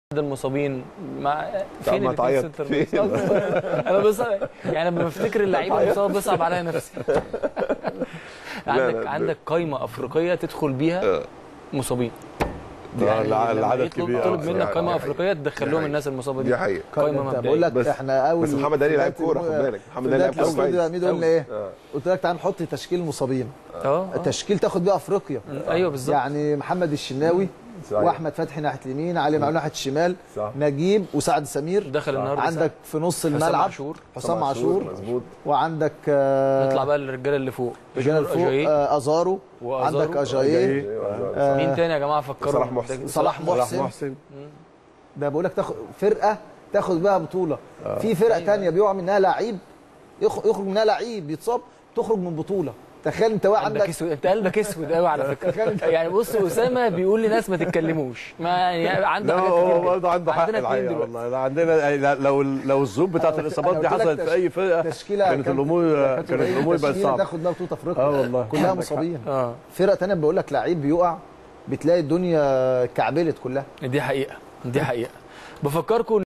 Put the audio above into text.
المصابين مع طب فين ما الاتنين تعيط. سنتر فين؟ باك؟ انا بس يعني لما بفتكر اللعيبه المصابه بصعب عليا نفسي عندك لا، عندك قايمه افريقيه تدخل بيها آه. مصابين آه، الع- لما العدد يطلب- كبير طلب آه، منك يعني قائمه دي افريقيه تدخل دي لهم حقيقة. الناس المصابه دي دي حقيقة قائمه انت مبدئيه بقول لك بس- احنا اول بس محمد علي لعيب كوره خد في بالك محمد بداية علي لعيب كوره الاستوديو كويس العميد قلنا ايه؟ آه. قلت لك تعال نحط تشكيل المصابين اه آه. تشكيل تاخد بيه افريقيا ايوه بالظبط يعني محمد الشناوي صحيح. واحمد فتحي ناحيه اليمين علي معلول ناحيه الشمال صح. نجيب وسعد سمير دخل النهارده عندك في نص حسام الملعب عاشور حسام عاشور مظبوط وعندك آه، نطلع بقى للرجاله اللي فوق رجال بيجور فوق أجاييه. آه، ازارو وأزارو. عندك اجاييه آه. مين تاني يا جماعه فكروا صلاح محسن. ده- صلاح محسن محسن ده بقول لك تاخد فرقه تاخد بيها بطوله في فرق تانية بيقع منها لعيب يخ- يخرج منها لعيب يتصاب تخرج من بطوله تخيل انت واقع قلبك عندك اسود انت قلبك اسود قوي على فكره يعني بص اسامه بيقول لناس ما تتكلموش ما يعني عنده لا حاجات هو كتير برضه عنده حق عندنا اتنين الحقيقه دلوقتي. والله لا عندنا لو لو الظروف بتاعت أنا قلت- الاصابات دي أنا قلت لك حصلت في اي فرقه تشكيله كانت كان- الامور كانت كانت الامور بقت تشكيلة صعبه تاخد بيها بطوله افريقيا اه والله كلها عندك حق. مصابين اه فرقه تانية بقول لك لعيب بيقع بتلاقي الدنيا كعبلت كلها دي حقيقه دي حقيقه بفكركم